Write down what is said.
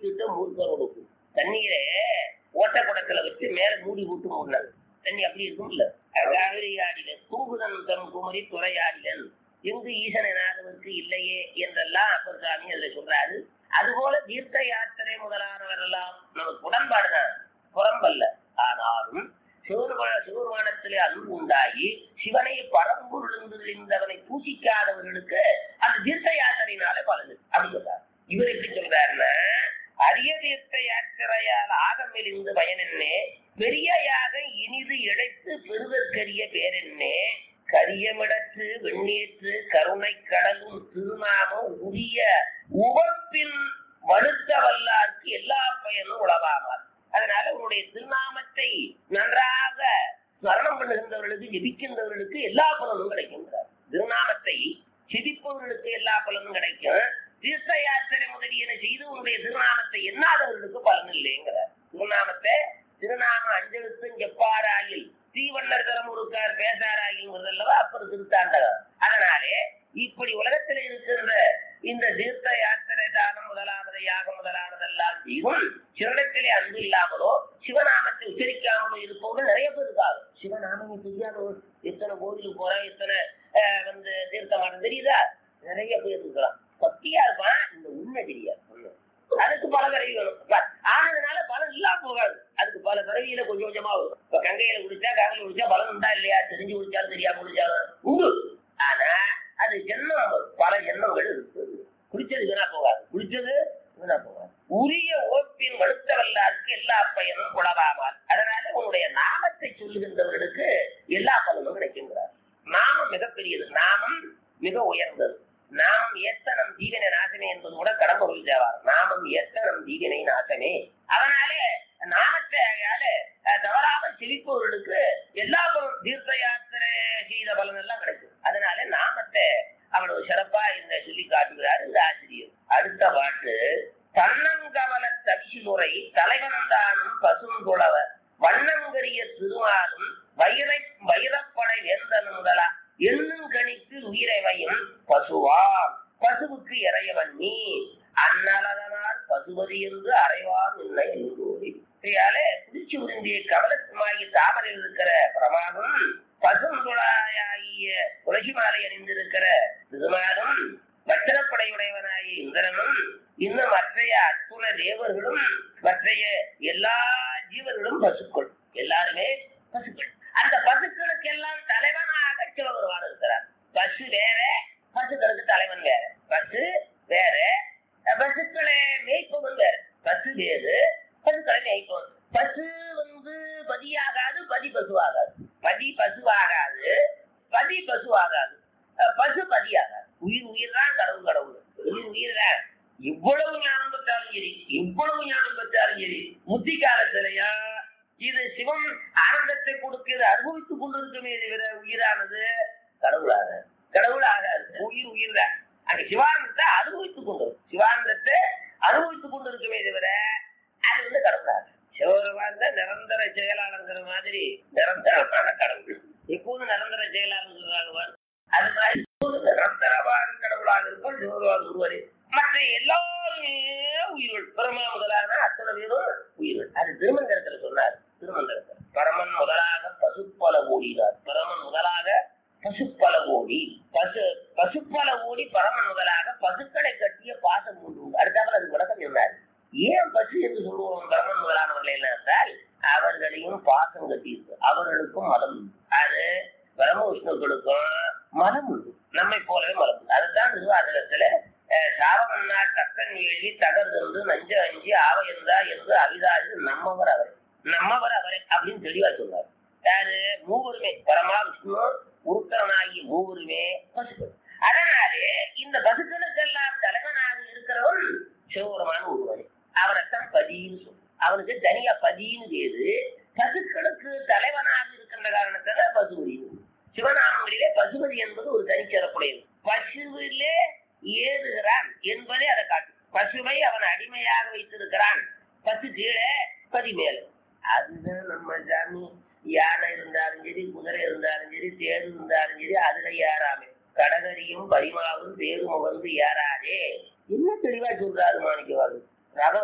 வைத்துட்டு மூர்க்கரோடு தண்ணீரை ஓட்ட குடத்துல வச்சு மேல மூடி விட்டு மூடினார் தண்ணி அப்படி இருக்கும் இல்ல காவிரி ஆடில குங்குதன் தம் குமரி துறையாடிலன் எங்கு ஈசன நாதனுக்கு இல்லையே என்றெல்லாம் அப்பர் சாமி அதுல சொல்றாரு அதுபோல தீர்த்த யாத்திரை முதலானவர் எல்லாம் நமக்கு உடன்பாடுதான் புறம்பல்ல ஆனாலும் சிவருமான சிவருமானத்திலே அன்பு உண்டாகி சிவனை பரம்பொருளிருந்து தெளிந்தவனை பூசிக்காதவர்களுக்கு அந்த தீர்த்த யாத்திரையினாலே பலது அப்படி சொல்றாரு இவர் எப்படி சொல்றாருன்னா அரிய தீர்த்த யாத்திரையால் ஆகமிலிருந்து பயனென்னே பெரிய யாகம் இனிது இழைத்து பெறுதற்கரிய பேரென்னே கரியமிடத்து வெண்ணீற்று கருணை கடலும் திருநாமம் உரிய உவப்பின் வலுத்த வல்லார்க்கு எல்லா பயனும் உளவாமார் அதனால உன்னுடைய திருநாமத்தை நன்றாக ஸ்மரணம் பண்ணுகின்றவர்களுக்கு ஜெபிக்கின்றவர்களுக்கு எல்லா பலனும் கிடைக்கின்றார் திருநாமத்தை சிதிப்பவர்களுக்கு எல்லா பலனும் கிடைக்கும் தீர்த்த யாத்திரை முதலியன செய்து உன்னுடைய திருநாமத்தை எண்ணாதவர்களுக்கு பலன் இல்லைங்கிறார் திருநாமத்தை திருநாம அஞ்செழுத்தும் செப்பாராயில் தீவண்ணர் தரம் ஒருக்கார் பேசாராயில் அல்லவா அப்பர் திருத்தாண்டகம் அதனாலே இப்படி உலகத்தில் இருக்கின்ற இந்த தீர்த்த யாத்திரை தானம் முதலானது யாகம் முதலானதெல்லாம் செய்தும் சிவனத்திலே அன்பு இல்லாமலோ சிவநாமத்தை உச்சரிக்காமலோ இருப்பவர்கள் நிறைய பேர் இருக்காங்க சிவநாமம் தெரியாத எத்தனை கோவிலுக்கு போறோம் எத்தனை அஹ், வந்து தீர்த்தமானம் தெரியுதா நிறைய பேர் இருக்கலாம் பக்தியா இருப்பான் இந்த உண்மை தெரியாது ஒண்ணு. அதுக்கு பல பிறவி வேணும் ப- ஆனதுனால பலன் இல்லாம போகாது அதுக்கு பல பிறவியில கொஞ்சம் கொஞ்சமா வரும் இப்ப கங்கையில குடிச்சா காவிரியில குடிச்சா பலன் உண்டா இல்லையா தெரிஞ்சு குடிச்சாலும் தெரியாம குடிச்சாலும் உண்டு ஆனா அது ஜென்மம் பல ஜென்மங்கள் இருக்கு குடிச்சது வீணா போகாது குடிச்சது வீணா போகாது உரிய ஓப்பின் வலுத்த வல்லாருக்கு எல்லா பயனும் உளவாமால் அதனால உன்னுடைய நாமத்தை சொல்லுகின்றவர்களுக்கு எல்லா பலனும் கிடைக்கின்றார் நாமம் மிகப்பெரியது நாமம் மிக உயர்ந்தது நாமம் ஏத்தனம் தீவினை நாசமே என்பது கூட கடம்பொருள் தேவார் நாமம் ஏத்தனம் தீவினை நாசமே அதனாலே நாமத்தை அதால, அஹ், தவறாமல் செழிப்பவர்களுக்கு எல்லா பலனும் தீர்த்த யாத்திரை செய்த பலன் எல்லாம் கிடைக்கும் அதனால நாமத்தை அவ்வளவு சிறப்பா இந்த சொல்லி காட்டுகிறார் இந்த ஆசிரியர் அடுத்த பாட்டு தன்னங்கமல தவிசிலுரை தலைவன்தானும் பசும்புலவர் வண்ணங்கரிய திருமாலும் வைரை வைரப்படை வேந்தன் முதலா எண்ணும் கணித்து உயிரைவையும் பசுவா பசுவுக்கு இறையவன் நீ அந்நலதனால் பசுபதி என்று அறைவார் இல்லை என்று இதையாலே குடிச்சு உறிந்திய கமலத்துமாகி தாமரையில் இருக்கிற பிரமாதம் பசுந்துளாயாகிய துளசி மாலை அணிந்திருக்கிற திருமாலும் வச்சனப்படையுடையவனாகிய இந்திரனும் இன்னும் மற்றைய அற்புத தேவர்களும் மற்றைய எல்லா ஜீவர்களும் பசுக்கள் எல்லாருமே பசுக்கள் அந்த பசுக்களுக்கு எல்லாம் தலைவனாக சிவபெருமான் இருக்கிறார் பசு வேற பசுக்களுக்கு தலைவன் வேற பசு வேற பசுக்களை மேய்ப்பவன் வேற பசு வேறு பசுக்களை மேய்ப்பவன் பசு வந்து பதியாகாது பதி பசுவாகாது பதி பசுவாகாது பதி பசுவாகாது அஹ் பசு பதியாகாது உயிர் உயிர் தான் கடவுள் கடவுள் உயிர் உயிர் தான் இவ்வளவு ஞானம் பெற்றாலும் சரி இவ்வளவு ஞானம் பெற்றாலும் சரி முத்தி காலத்திலையா இது சிவம் ஆனந்தத்தை கொடுக்கிறது அனுபவித்துக் கொண்டிருக்குமே தவிர உயிரானது கடவுளாக கடவுள் ஆகாது உயிர் உயிர் தான் அங்க சிவானந்தத்தை அனுபவித்துக் கொண்டு சிவானந்தத்தை அனுபவித்துக் கொண்டிருக்குமே தவிர அது வந்து கடவுளாக சிவபெருமான் தான் நிரந்தர செயலாளர்ங்கிற மாதிரி நிரந்தரமான கடவுள் எப்போதும் நிரந்தர செயலாளர் சொல்றாங்க அது மாதிரி எப்போதும் நிரந்தரமான கடவுளாக இருக்கும் சிவபெருமான் ஒருவரே மற்ற எல்லாருமே உயிர்கள் பிரமா முதலான அத்தனை பேரும் உயிர்கள் அது திருமந்திரத்துல சொன்னார் திருமந்திரத்துல பரமன் முதலாக பசுப்பல ஓடினார் பரமன் முதலாக பசுப்பல ஓடி பசு பசுப்பல ஓடி பரமன் முதலாக பசுக்களை கட்டிய பாசம் உண்டு அடுத்தாமல் அது விளக்கம் சொன்னார் ஏன் பசு என்று சொல்லுவோம் பரமன் முதலானவர்கள் என்ன என்றால் அவர்களையும் பாசம் கட்டியிருக்கு அவர்களுக்கும் மதம் உண்டு. அது பிரம்ம விஷ்ணுக்களுக்கும் மதம் உண்டு நம்மை போலவே மதம் உண்டு அதுதான் திருவாதிரத்துல சாவமன்னா தக்கன் எழுதி தகர்ந்து நஞ்ச அஞ்சி ஆவையந்தா என்று அவிதாது நம்மவர் அவர் நம்மவர் அவரை அப்படின்னு தெளிவா சொன்னார் யாரு மூவருமே பரமா விஷ்ணு உருத்தரனாகி மூவருமே பசுக்கள் அதனாலே இந்த பசுக்களுக்கெல்லாம் தலைவனாக இருக்கிறவன் சிவபெருமான ஒருவன் அவனைத்தான் பதின்னு சொல்லும் அவனுக்கு தனியா பதின்னு பேரு பசுக்களுக்கு தலைவனாக இருக்கின்ற காரணத்தால பசுபதி சிவநாமங்களிலே பசுபதி என்பது ஒரு தனிச்சிறப்புடையது பசுவிலே ஏறுகிறான் என்பதை அதை காட்டும் பசுவை அவன் அடிமையாக வைத்திருக்கிறான் பசு கீழே பதி மேல அதுதான் நம்ம சாமி யானை இருந்தாலும் சரி குதிரை இருந்தாலும் சரி தேர் இருந்தாலும் சரி அதுல ஏறாமே கடகரியும் பரிமாவும் தேரும் வந்து ஏறாதே என்ன தெளிவா சொல்றாரு மாணிக்கவாது ரதம்